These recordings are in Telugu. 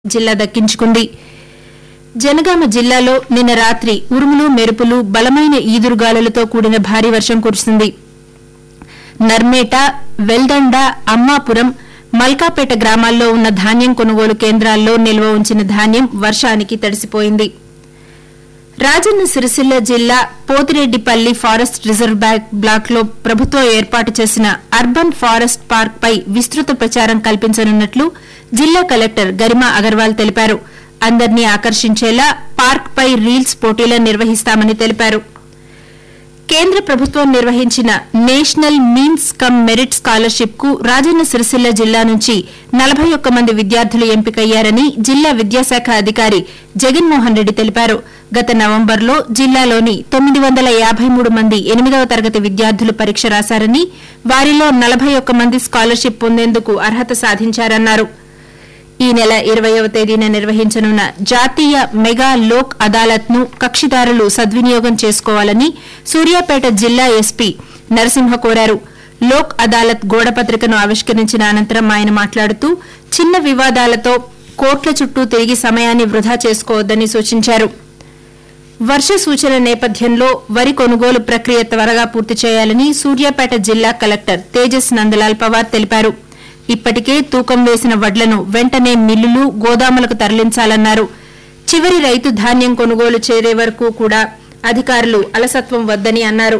జిల్లా దక్కించుకుంది జనగామ జిల్లాలో నిన్న రాత్రి ఉరుములు మెరుపులు బలమైన ఈదురుగాలులతో కూడిన భారీ వర్షం కురిసింది నర్మేట వెల్దండ అమ్మాపురం మల్కాపేట గ్రామాల్లో ఉన్న ధాన్యం కొనుగోలు కేంద్రాల్లో నిల్వ ఉంచిన ధాన్యం వర్షానికి తడిసిపోయింది రాజన్న సిరిసిల్ల జిల్లా Pothireddipalli forest reserve back block లో ప్రభుత్వం ఏర్పాటు చేసిన అర్బన్ ఫారెస్ట్ పార్క్ పై విస్తృత ప్రచారం కల్పించనున్నట్లు జిల్లా కలెక్టర్ గరిమా అగర్వాల్ తెలిపారు అందర్నీ ఆకర్షించేలా పార్క్ పై రీల్స్ పోటీలను నిర్వహిస్తామని తెలిపారు కేంద్ర ప్రభుత్వం నిర్వహించిన national means cum merit scholarship కు రాజన్న సిరిసిల్ల జిల్లా నుంచి నలభై ఒక్క మంది విద్యార్థులు ఎంపికయ్యారని జిల్లా విద్యాశాఖ అధికారి జగన్మోహన్ రెడ్డి తెలిపారు గత నవంబర్లో జిల్లాలోని తొమ్మిది వందల యాబై మూడు మంది ఎనిమిదవ తరగతి విద్యార్థులు పరీక్ష రాశారని వారిలో నలభై ఒక్క మంది స్కాలర్షిప్ పొందేందుకు అర్హత సాధించారన్నారు ఈ నెల ఇరవయవ తేదీన నిర్వహించనున్న జాతీయ మెగా లోక్ అదాలత్ ను కక్షిదారులు సద్వినియోగం చేసుకోవాలని సూర్యాపేట జిల్లా ఎస్పీ నరసింహ కోరారు లోక్ అదాలత్ గోడపత్రికను ఆవిష్కరించిన అనంతరం ఆయన మాట్లాడుతూ చిన్న వివాదాలతో కోర్టుల చుట్టూ తిరిగి సమయాన్ని వృధా చేసుకోవద్దని సూచించారు వర్ష సూచన నేపథ్యంలో వరి కొనుగోలు ప్రక్రియ త్వరగా పూర్తి చేయాలని సూర్యాపేట జిల్లా కలెక్టర్ తేజస్ నందలాల్ పవార్ తెలిపారు ఇప్పటికే తూకం వేసిన వడ్లను వెంటనే మిల్లులు గోదాములకు తరలించాలన్నారు చివరి రైతు ధాన్యం కొనుగోలు చేరే వరకు కూడా అధికారులు అలసత్వం వద్దని అన్నారు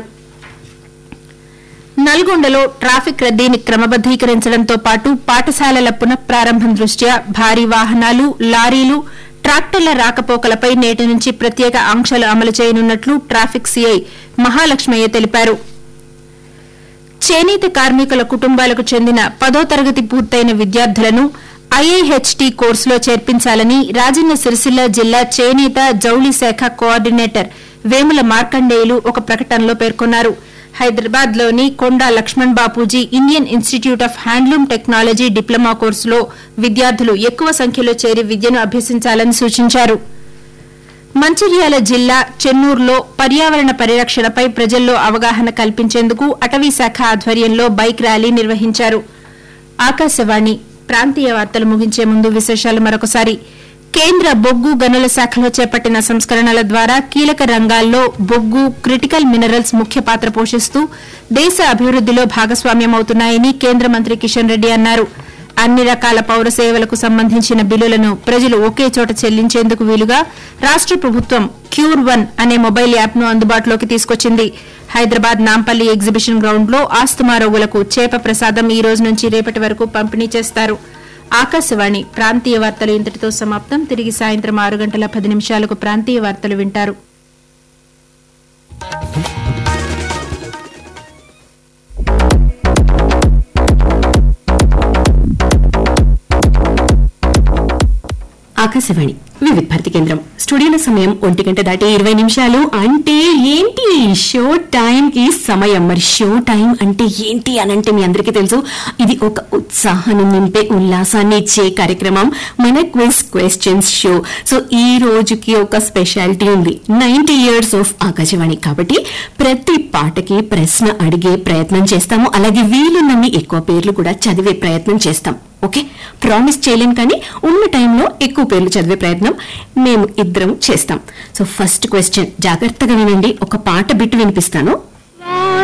నల్గొండలో ట్రాఫిక్ రద్దీని క్రమబద్దీకరించడంతో పాటు పాఠశాలల పునఃప్రారంభం దృష్ట్యా భారీ వాహనాలు లారీలు ట్రాక్టర్ల రాకపోకలపై నేటి నుంచి ప్రత్యేక ఆంక్షలు అమలు చేయనున్నట్లు ట్రాఫిక్ సీఐ మహాలక్ష్మయ్య తెలిపారు చేనేత కార్మికుల కుటుంబాలకు చెందిన పదో తరగతి పూర్తయిన విద్యార్థులను ఐఐహెచ్టీ కోర్సులో చేర్పించాలని రాజన్న సిరిసిల్ల జిల్లా చేనేత జౌళి శాఖ కోఆర్డినేటర్ వేముల మార్కండేయులు ఒక ప్రకటనలో పేర్కొన్నారు హైదరాబాద్ లోని Konda Laxman Bapuji Indian institute of handloom technology diploma కోర్సులో విద్యార్థులు ఎక్కువ సంఖ్యలో చేరి విద్యను అభ్యసించాలని సూచించారు మంచిర్యాల జిల్లా చెన్నూరులో పర్యావరణ పరిరక్షణపై ప్రజల్లో అవగాహన కల్పించేందుకు అటవీ శాఖ ఆధ్వర్యంలో బైక్ ర్యాలీ నిర్వహించారు ఆకాశవాణి ప్రాంతీయ వార్తలు ముగించే ముందు విశేషాలు మరొకసారి కేంద్ర బొగ్గు గనుల శాఖలో చేపట్టిన సంస్కరణల ద్వారా కీలక రంగాల్లో బొగ్గు క్రిటికల్ మినరల్స్ ముఖ్య పాత్ర పోషిస్తూ దేశ అభివృద్దిలో భాగస్వామ్యమవుతున్నాయని కేంద్ర మంత్రి కిషన్ రెడ్డి అన్నారు అన్ని రకాల పౌర సేవలకు సంబంధించిన బిల్లులను ప్రజలు ఒకే చోట చెల్లించేందుకు వీలుగా రాష్ట ప్రభుత్వం క్యూర్ వన్ అనే మొబైల్ యాప్ ను అందుబాటులోకి తీసుకొచ్చింది హైదరాబాద్ నాంపల్లి ఎగ్జిబిషన్ గ్రౌండ్ లో ఆస్తమా రోగులకు చేప ప్రసాదం ఈ రోజు నుంచి రేపటి వరకు పంపిణీ చేస్తారు ఆకాశవాణి ప్రాంతీయ వార్తలు ఇంతటితో సమాప్తం తిరిగి సాయంత్రం ఆరు గంటల పది నిమిషాలకు ప్రాంతీయ వార్తలు వింటారు ఆకాశవాణి వివిధ భారతి కేంద్రం స్టూడియోల సమయం ఒంటి గంట దాటి ఇరవై నిమిషాలు అంటే ఏంటి షో టైం కి సమయం మరి షో టైం అంటే ఏంటి అని అంటే మీ అందరికీ తెలుసు ఇది ఒక ఉత్సాహాన్ని నింపే ఉల్లాసాన్ని ఇచ్చే కార్యక్రమం మన క్విజ్ క్వశ్చన్స్ షో సో ఈ రోజుకి ఒక స్పెషాలిటీ ఉంది నైన్టీ ఇయర్స్ ఆఫ్ ఆకాశవాణి కాబట్టి ప్రతి పాటకి ప్రశ్న అడిగే ప్రయత్నం చేస్తాము అలాగే వీలున్నన్ని ఎక్కువ పేర్లు కూడా చదివే ప్రయత్నం చేస్తాం ఓకే ప్రామిస్ చేయలేం కానీ ఉన్న టైంలో ఎక్కువ పేర్లు చదివే ప్రయత్నం మేము ఇద్దరం చేస్తాం సో ఫస్ట్ క్వశ్చన్ జాగ్రత్తగా వినండి ఒక పాట బిట్టు వినిపిస్తాను